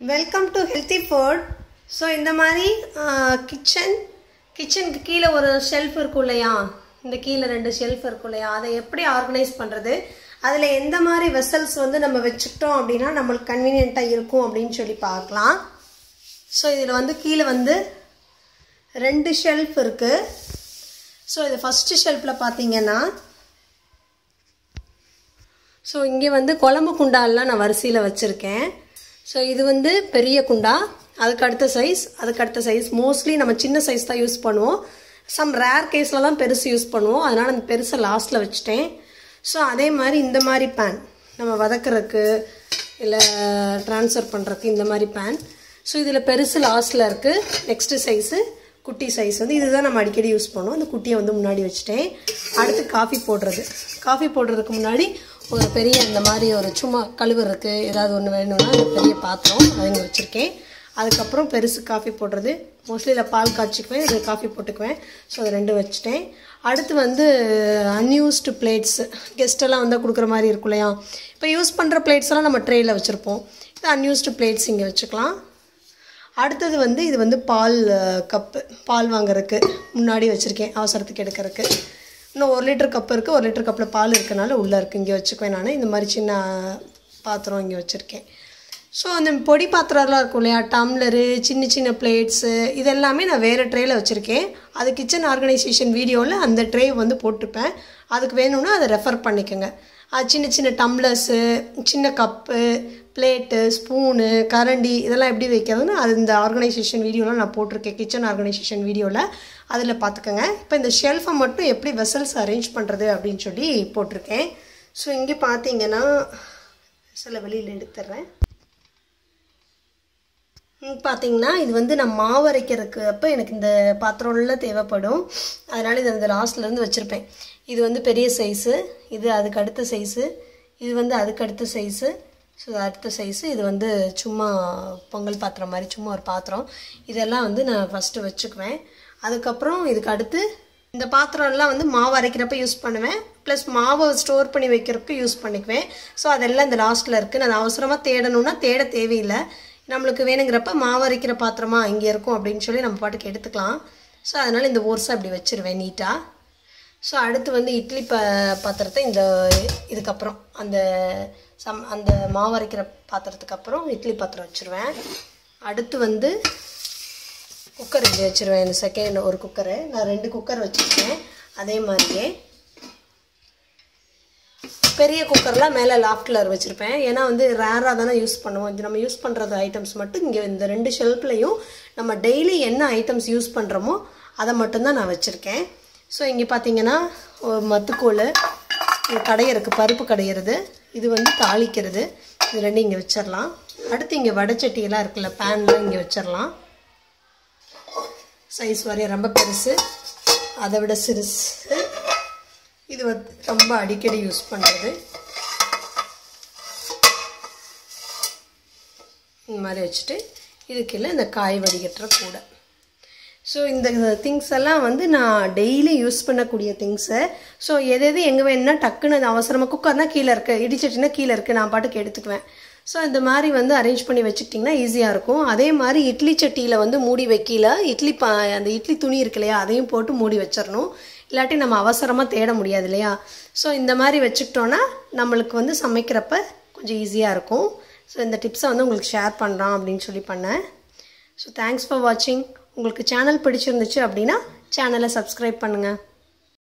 welcome to healthy food so இந்த மாதிரி kitchen கிச்சனுக்கு கீழே ஒரு ஷெல்ஃப் இருக்கும் இல்லையா இந்த கீழே ரெண்டு ஷெல்ஃப் இருக்கும் இல்லையா அதை எப்படி ஆர்கனைஸ் பண்ணுறது அதில் எந்த மாதிரி வெசல்ஸ் வந்து நம்ம வச்சுக்கிட்டோம் அப்படின்னா நம்மளுக்கு கன்வீனியண்ட்டாக இருக்கும் அப்படின்னு சொல்லி பார்க்கலாம் ஸோ இதில் வந்து கீழே வந்து ரெண்டு ஷெல்ஃப் இருக்குது ஸோ இது ஃபஸ்ட்டு ஷெல்ஃபில் பார்த்தீங்கன்னா ஸோ இங்கே வந்து குழம்பு குண்டாலாம் நான் வரிசையில் வச்சுருக்கேன் ஸோ இது வந்து பெரிய குண்டா அதுக்கு அடுத்த சைஸ் அதுக்கு அடுத்த சைஸ் மோஸ்ட்லி நம்ம சின்ன சைஸ் தான் யூஸ் பண்ணுவோம் சம் ரேர் கேஸில் தான் பெருசு யூஸ் பண்ணுவோம் அதனால் அந்த பெருசை லாஸ்ட்டில் வச்சுட்டேன் ஸோ அதே மாதிரி இந்த மாதிரி பேன் நம்ம வதக்கிறதுக்கு இல்லை ட்ரான்ஸ்ஃபர் பண்ணுறதுக்கு இந்த மாதிரி பேன் ஸோ இதில் பெருசு லாஸ்ட்டில் இருக்குது நெக்ஸ்ட்டு சைஸு குட்டி சைஸ் வந்து இதுதான் நம்ம அடிக்கடி யூஸ் பண்ணுவோம் அந்த குட்டியை வந்து முன்னாடி வச்சுட்டேன் அடுத்து காஃபி போடுறது காஃபி போடுறதுக்கு முன்னாடி ஒரு பெரிய இந்த மாதிரி ஒரு சும்மா கழுவுறதுக்கு ஏதாவது ஒன்று வேணும்னா அந்த பெரிய பாத்திரம் அதை இங்கே வச்சுருக்கேன் அதுக்கப்புறம் பெருசு காஃபி போடுறது மோஸ்ட்லி இதில் பால் காய்ச்சிக்குவேன் இது காஃபி போட்டுக்குவேன் ஸோ அது ரெண்டு வச்சுட்டேன் அடுத்து வந்து அன்யூஸ்டு பிளேட்ஸ் கெஸ்ட்டெல்லாம் வந்தால் கொடுக்குற மாதிரி இருக்கும் இல்லையா இப்போ யூஸ் பண்ணுற பிளேட்ஸ் எல்லாம் நம்ம ட்ரேயில் வச்சுருப்போம் இது அன்யூஸ்டு பிளேட்ஸ் இங்கே வச்சுக்கலாம் அடுத்தது வந்து இது வந்து பால் கப்பு பால் வாங்குறதுக்கு முன்னாடி வச்சுருக்கேன் அவசரத்துக்கு எடுக்கிறதுக்கு இன்னும் ஒரு லிட்டர் கப் இருக்குது ஒரு லிட்டர் கப்பில் பால் இருக்கனால உள்ளே இருக்குது இங்கே வச்சுக்குவேன் நான் இந்த மாதிரி சின்ன பாத்திரம் இங்கே வச்சுருக்கேன் ஸோ அந்த பொடி பாத்திரம்லாம் இருக்கும் இல்லையா டம்ளரு சின்ன சின்ன பிளேட்ஸு இதெல்லாமே நான் வேறு ட்ரேயில் வச்சுருக்கேன் அது கிச்சன் ஆர்கனைசேஷன் வீடியோவில் அந்த ட்ரே வந்து போட்டிருப்பேன் அதுக்கு வேணும்னா அதை ரெஃபர் பண்ணிக்கோங்க அது சின்ன சின்ன டம்ளர்ஸு சின்ன கப்பு பிளேட்டு ஸ்பூனு கரண்டி இதெல்லாம் எப்படி வைக்கிறதுன்னு அது இந்த ஆர்கனைசேஷன் வீடியோவில் நான் போட்டிருக்கேன் கிச்சன் ஆர்கனைசேஷன் வீடியோவில் அதில் பார்த்துக்கோங்க இப்போ இந்த ஷெல்ஃபை மட்டும் எப்படி வெசல்ஸ் அரேஞ்ச் பண்ணுறது அப்படின்னு சொல்லி போட்டிருக்கேன் ஸோ இங்கே பார்த்தீங்கன்னா சில வெளியில் எடுத்துடுறேன் பார்த்தீங்கன்னா இது வந்து நான் மாவு அரைக்கிறதுக்கு அப்போ எனக்கு இந்த பாத்திரம்லாம் தேவைப்படும் அதனால் இது அந்த லாஸ்ட்லேருந்து வச்சுருப்பேன் இது வந்து பெரிய சைஸு இது அதுக்கு அடுத்த சைஸு இது வந்து அதுக்கு அடுத்த சைஸு ஸோ அடுத்த சைஸு இது வந்து சும்மா பொங்கல் பாத்திரம் மாதிரி சும்மா ஒரு பாத்திரம் இதெல்லாம் வந்து நான் ஃபஸ்ட்டு வச்சுக்குவேன் அதுக்கப்புறம் இதுக்கு அடுத்து இந்த பாத்திரம்லாம் வந்து மாவு அரைக்கிறப்ப யூஸ் பண்ணுவேன் ப்ளஸ் மாவை ஸ்டோர் பண்ணி வைக்கிறதுக்கு யூஸ் பண்ணிக்குவேன் ஸோ அதெல்லாம் இந்த லாஸ்ட்டில் இருக்குது நான் அவசரமாக தேடணும்னா தேட தேவையில்லை நம்மளுக்கு வேணுங்கிறப்ப மாவு அரைக்கிற பாத்திரமா இங்கே இருக்கும் அப்படின்னு சொல்லி நம்ம பாட்டுக்கு எடுத்துக்கலாம் ஸோ அதனால் இந்த ஓர்ஸை அப்படி வச்சுருவேன் நீட்டாக ஸோ அடுத்து வந்து இட்லி ப பாத்திரத்தை இந்த இதுக்கப்புறம் அந்த சம் அந்த மாவு அரைக்கிற பாத்திரத்துக்கு அப்புறம் இட்லி பாத்திரம் வச்சுருவேன் அடுத்து வந்து குக்கர் இப்படி வச்சுருவேன் இந்த செகண்ட் ஒரு குக்கரு நான் ரெண்டு குக்கர் வச்சுருக்கேன் அதே மாதிரியே பெரிய குக்கர்லாம் மேலே லாஃப்டில் வச்சுருப்பேன் ஏன்னா வந்து ரேராக தானே யூஸ் பண்ணுவோம் இது நம்ம யூஸ் பண்ணுறது ஐட்டம்ஸ் மட்டும் இங்கே இந்த ரெண்டு ஷெல்ஃப்லையும் நம்ம டெய்லி என்ன ஐட்டம்ஸ் யூஸ் பண்ணுறோமோ அதை மட்டும்தான் நான் வச்சுருக்கேன் ஸோ இங்கே பார்த்தீங்கன்னா ஒரு மத்துக்கோல் கடையிறக்கு பருப்பு கடையிறது இது வந்து தாளிக்கிறது இது ரெண்டும் இங்கே வச்சிடலாம் அடுத்து இங்கே வடைச்சட்டியெல்லாம் இருக்குல்ல பேன்லாம் இங்கே வச்சிடலாம் சைஸ் வரைய ரொம்ப பெருசு அதை விட சிறுசு இது வந்து ரொம்ப அடிக்கடி யூஸ் பண்ணுறது இந்த மாதிரி வச்சுட்டு இதுக்குள்ள இந்த காய் வடிகட்டுற கூட ஸோ இந்த திங்ஸ் எல்லாம் வந்து நான் டெய்லி யூஸ் பண்ணக்கூடிய திங்ஸு ஸோ எது எது எங்கே வேணும்னா டக்குன்னு அவசரமாக குக்கர்னா கீழே இருக்குது இடிச்சட்டினா கீழே இருக்குது நான் பாட்டுக்கு எடுத்துக்குவேன் ஸோ இந்த மாதிரி வந்து அரேஞ்ச் பண்ணி வச்சுக்கிட்டிங்கன்னா ஈஸியாக இருக்கும் அதே மாதிரி இட்லி சட்டியில் வந்து மூடி வைக்கல இட்லி பா அந்த இட்லி துணி இருக்கு இல்லையா அதையும் போட்டு மூடி வச்சிடணும் இல்லாட்டி நம்ம அவசரமாக தேட முடியாது இல்லையா ஸோ இந்த மாதிரி வச்சுக்கிட்டோன்னா நம்மளுக்கு வந்து சமைக்கிறப்ப கொஞ்சம் ஈஸியாக இருக்கும் ஸோ இந்த டிப்ஸை வந்து உங்களுக்கு ஷேர் பண்ணுறான் அப்படின்னு சொல்லி பண்ணேன் ஸோ தேங்க்ஸ் ஃபார் வாட்சிங் உங்களுக்கு சேனல் பிடிச்சிருந்துச்சு அப்படின்னா சேனலை சப்ஸ்கிரைப் பண்ணுங்கள்